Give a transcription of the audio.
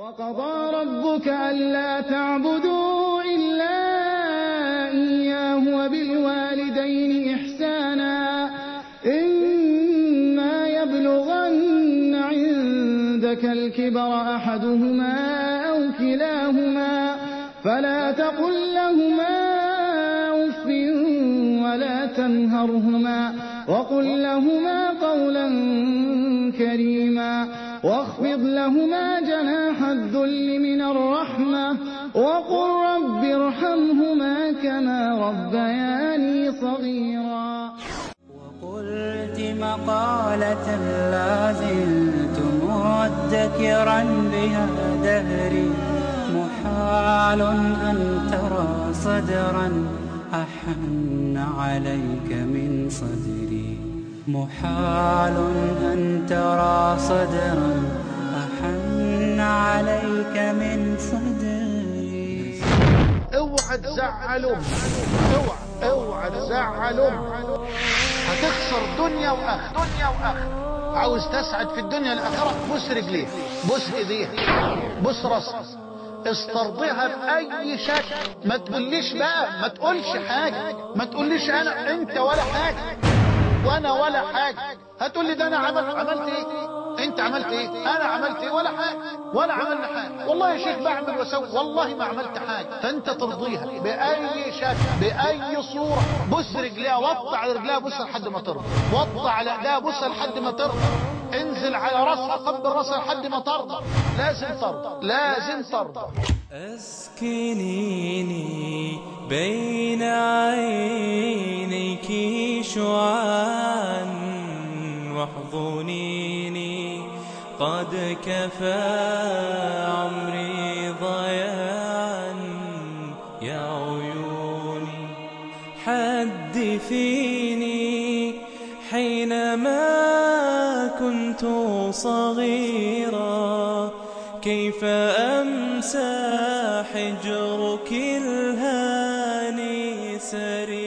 وقضى ربك ألا تعبدوا إلا إياه وبالوالدين إحسانا إما يبلغن عندك الكبر أحدهما أو كلاهما فلا تقل لهما أف ولا تنهرهما وقل لهما قولا كريما واخفض لهما جناح الذل من الرحمة وقل رب ارحمهما كما ربياني صغيرا وقلت مقالة لا زلت مدكرا بها دهري محال أن ترى صدرا أحن عليك من صدري محال أن ترى صدرا أحن عليك من صدري اوعى تزعل امك اوعى اوعى تزعل امك هتخسر دنيا واخره دنيا واخره عاوز تسعد في الدنيا والاخره بص رجليها بص ايديها بص راسها استرضيها باي شكل ما تقوليش بقى ما تقولش حاجه ما تقوليش انا انت ولا حاجه وانا ولا حاجه هتقول لي ده انا عملت عملت ايه انت عملت ايه انا عملت ايه ولا حاجه ولا عملنا حاجه والله يا شيخ بعمل واسوي والله ما عملت حاجه فانت ترضيها باي شكل باي صوره بص رجليها وطي على رجليها بص لحد ما ترضى وطي على ايديها بص لحد ما ترضى انزل على راسها قبل راسها لحد ما ترضى لازم ترضى لازم ترضى أسكنيني بين عينيك شعاعا واحضنيني قد كفى عمري ضياعا يا عيوني حدثيني حينما كنت صغيرا كيف أمسى حجرك الهاني سريرا